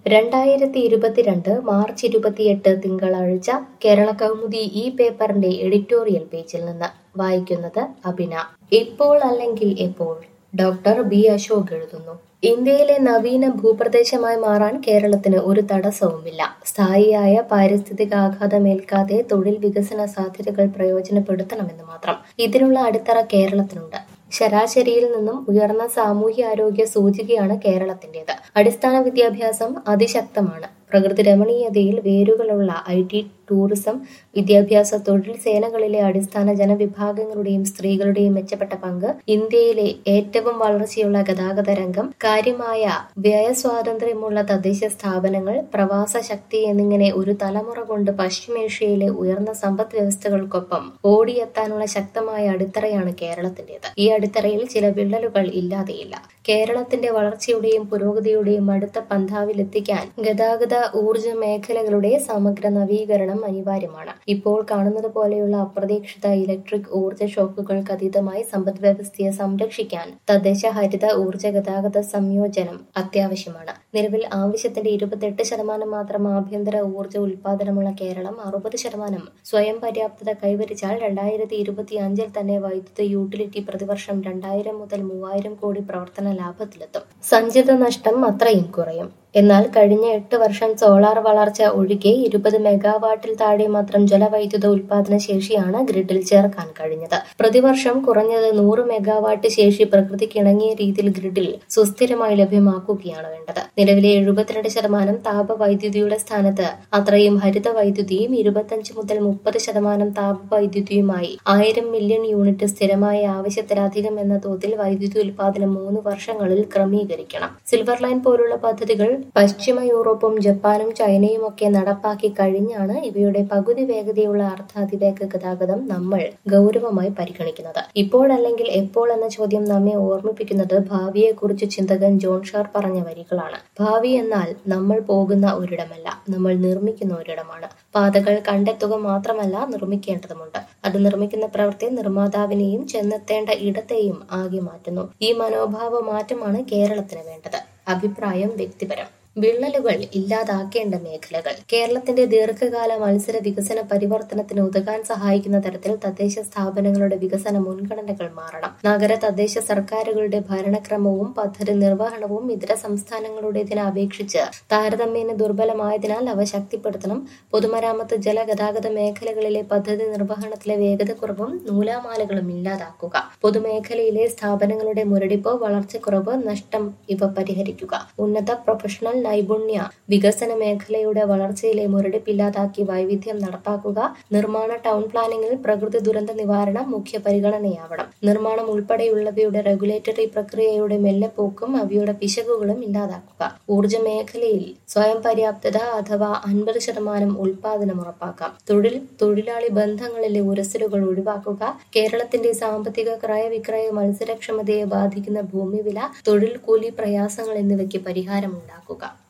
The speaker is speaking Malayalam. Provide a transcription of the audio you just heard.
രണ്ടായിരത്തി ഇരുപത്തിരണ്ട് മാർച്ച് ഇരുപത്തിയെട്ട് തിങ്കളാഴ്ച കേരള കൗമുദി ഈ പേപ്പറിന്റെ എഡിറ്റോറിയൽ പേജിൽ നിന്ന് വായിക്കുന്നത് അഭിന ഇപ്പോൾ അല്ലെങ്കിൽ എപ്പോൾ ഡോക്ടർ ബി അശോക് എഴുതുന്നു ഇന്ത്യയിലെ നവീന ഭൂപ്രദേശമായി മാറാൻ കേരളത്തിന് ഒരു തടസ്സവുമില്ല സ്ഥായിയായ പാരിസ്ഥിതികാഘാതമേൽക്കാതെ തൊഴിൽ വികസന സാധ്യതകൾ പ്രയോജനപ്പെടുത്തണമെന്ന് മാത്രം ഇതിനുള്ള അടിത്തറ കേരളത്തിനുണ്ട് ശരാശരിയിൽ നിന്നും ഉയർന്ന സാമൂഹ്യാരോഗ്യ സൂചികയാണ് കേരളത്തിന്റേത് അടിസ്ഥാന വിദ്യാഭ്യാസം അതിശക്തമാണ് പ്രകൃതി രമണീയതയിൽ വേരുകളുള്ള ഐ ടി ടൂറിസം വിദ്യാഭ്യാസ തൊഴിൽ സേനകളിലെ അടിസ്ഥാന ജനവിഭാഗങ്ങളുടെയും സ്ത്രീകളുടെയും മെച്ചപ്പെട്ട പങ്ക് ഇന്ത്യയിലെ ഏറ്റവും വളർച്ചയുള്ള ഗതാഗത രംഗം കാര്യമായ വ്യയസ്വാതന്ത്ര്യമുള്ള തദ്ദേശ സ്ഥാപനങ്ങൾ പ്രവാസ ശക്തി എന്നിങ്ങനെ ഒരു തലമുറ കൊണ്ട് പശ്ചിമേഷ്യയിലെ ഉയർന്ന സമ്പദ് വ്യവസ്ഥകൾക്കൊപ്പം ഓടിയെത്താനുള്ള ശക്തമായ അടിത്തറയാണ് കേരളത്തിന്റേത് ഈ അടിത്തറയിൽ ചില വിള്ളലുകൾ ഇല്ലാതെയില്ല കേരളത്തിന്റെ വളർച്ചയുടെയും പുരോഗതിയുടെയും അടുത്ത പന്ഥാവിലെത്തിക്കാൻ ഗതാഗത ഊർജ മേഖലകളുടെ സമഗ്ര നവീകരണം അനിവാര്യമാണ് ഇപ്പോൾ കാണുന്നത് പോലെയുള്ള അപ്രതീക്ഷിത ഇലക്ട്രിക് ഊർജ ഷോക്കുകൾക്ക് അതീതമായി സമ്പദ് വ്യവസ്ഥയെ സംരക്ഷിക്കാൻ തദ്ദേശ ഹരിത ഊർജ ഗതാഗത സംയോജനം അത്യാവശ്യമാണ് നിലവിൽ ആവശ്യത്തിന്റെ ഇരുപത്തെട്ട് ശതമാനം മാത്രം ആഭ്യന്തര ഊർജ ഉൽപാദനമുള്ള കേരളം അറുപത് ശതമാനം സ്വയം പര്യാപ്തത കൈവരിച്ചാൽ രണ്ടായിരത്തി ഇരുപത്തി അഞ്ചിൽ തന്നെ വൈദ്യുത യൂട്ടിലിറ്റി പ്രതിവർഷം രണ്ടായിരം മുതൽ മൂവായിരം കോടി പ്രവർത്തന ലാഭത്തിലെത്തും സഞ്ചിത നഷ്ടം അത്രയും കുറയും എന്നാൽ കഴിഞ്ഞ എട്ട് വർഷം സോളാർ വളർച്ച ഒഴികെ ഇരുപത് മെഗാവാട്ടിൽ താഴെ മാത്രം ജലവൈദ്യുത ഉൽപാദന ശേഷിയാണ് ഗ്രിഡിൽ ചേർക്കാൻ കഴിഞ്ഞത് പ്രതിവർഷം കുറഞ്ഞത് നൂറ് മെഗാവാട്ട് ശേഷി പ്രകൃതിക്ക് ഇണങ്ങിയ രീതിയിൽ ഗ്രിഡിൽ സുസ്ഥിരമായി ലഭ്യമാക്കുകയാണ് വേണ്ടത് നിലവിലെ എഴുപത്തിരണ്ട് ശതമാനം താപവൈദ്യുതിയുടെ സ്ഥാനത്ത് അത്രയും ഹരിത വൈദ്യുതിയും ഇരുപത്തഞ്ച് മുതൽ മുപ്പത് ശതമാനം താപവൈദ്യുതിയുമായി ആയിരം മില്യൺ യൂണിറ്റ് സ്ഥിരമായ ആവശ്യത്തിലധികം എന്ന തോതിൽ വൈദ്യുതി ഉൽപാദനം മൂന്ന് വർഷങ്ങളിൽ ക്രമീകരിക്കണം സിൽവർ ലൈൻ പോലുള്ള പദ്ധതികൾ പശ്ചിമ യൂറോപ്പും ജപ്പാനും ചൈനയും ഒക്കെ നടപ്പാക്കി കഴിഞ്ഞാണ് ഇവയുടെ പകുതി വേഗതയുള്ള അർദ്ധാതിവേഗ ഗതാഗതം നമ്മൾ ഗൗരവമായി പരിഗണിക്കുന്നത് ഇപ്പോഴല്ലെങ്കിൽ എപ്പോൾ എന്ന ചോദ്യം നമ്മെ ഓർമ്മിപ്പിക്കുന്നത് ഭാവിയെക്കുറിച്ച് ചിന്തകൻ ജോൺ ഷാർ പറഞ്ഞ വരികളാണ് ഭാവി എന്നാൽ നമ്മൾ പോകുന്ന ഒരിടമല്ല നമ്മൾ നിർമ്മിക്കുന്ന ഒരിടമാണ് പാതകൾ കണ്ടെത്തുക മാത്രമല്ല നിർമ്മിക്കേണ്ടതുണ്ട് അത് നിർമ്മിക്കുന്ന പ്രവൃത്തി നിർമ്മാതാവിനെയും ചെന്നെത്തേണ്ട ഇടത്തെയും ആകെ മാറ്റുന്നു ഈ മനോഭാവ മാറ്റമാണ് കേരളത്തിന് വേണ്ടത് അഭിപ്രായം വ്യക്തിപരം വിള്ളലുകൾ ഇല്ലാതാക്കേണ്ട മേഖലകൾ കേരളത്തിന്റെ ദീർഘകാല മത്സര വികസന പരിവർത്തനത്തിന് ഉതകാൻ സഹായിക്കുന്ന തരത്തിൽ തദ്ദേശ സ്ഥാപനങ്ങളുടെ വികസന മുൻഗണനകൾ മാറണം നഗര തദ്ദേശ സർക്കാരുകളുടെ ഭരണക്രമവും പദ്ധതി നിർവഹണവും ഇതര സംസ്ഥാനങ്ങളുടേതിനെ അപേക്ഷിച്ച് താരതമ്യേന ദുർബലമായതിനാൽ അവ ശക്തിപ്പെടുത്തണം പൊതുമരാമത്ത് ജലഗതാഗത മേഖലകളിലെ പദ്ധതി നിർവഹണത്തിലെ വേഗതക്കുറവും നൂലാമാലകളും ഇല്ലാതാക്കുക പൊതുമേഖലയിലെ സ്ഥാപനങ്ങളുടെ മുരടിപ്പ് വളർച്ചക്കുറവ് നഷ്ടം ഇവ പരിഹരിക്കുക ഉന്നത പ്രൊഫഷണൽ നൈപുണ്യ വികസന മേഖലയുടെ വളർച്ചയിലെ മുരടിപ്പില്ലാതാക്കി വൈവിധ്യം നടപ്പാക്കുക നിർമ്മാണ ടൗൺ പ്ലാനിംഗിൽ പ്രകൃതി ദുരന്ത നിവാരണം മുഖ്യ പരിഗണനയാവണം നിർമ്മാണം ഉൾപ്പെടെയുള്ളവയുടെ റെഗുലേറ്ററി പ്രക്രിയയുടെ മെല്ലെപ്പോക്കും അവയുടെ പിശകുകളും ഇല്ലാതാക്കുക ഊർജ മേഖലയിൽ സ്വയം പര്യാപ്തത അഥവാ അൻപത് ശതമാനം ഉൽപാദനം ഉറപ്പാക്കാം തൊഴിൽ തൊഴിലാളി ബന്ധങ്ങളിലെ ഉരസലുകൾ ഒഴിവാക്കുക കേരളത്തിന്റെ സാമ്പത്തിക ക്രയവിക്രയ മത്സരക്ഷമതയെ ബാധിക്കുന്ന ഭൂമിവില തൊഴിൽ കൂലി പ്രയാസങ്ങൾ എന്നിവയ്ക്ക് പരിഹാരമുണ്ടാക്കുക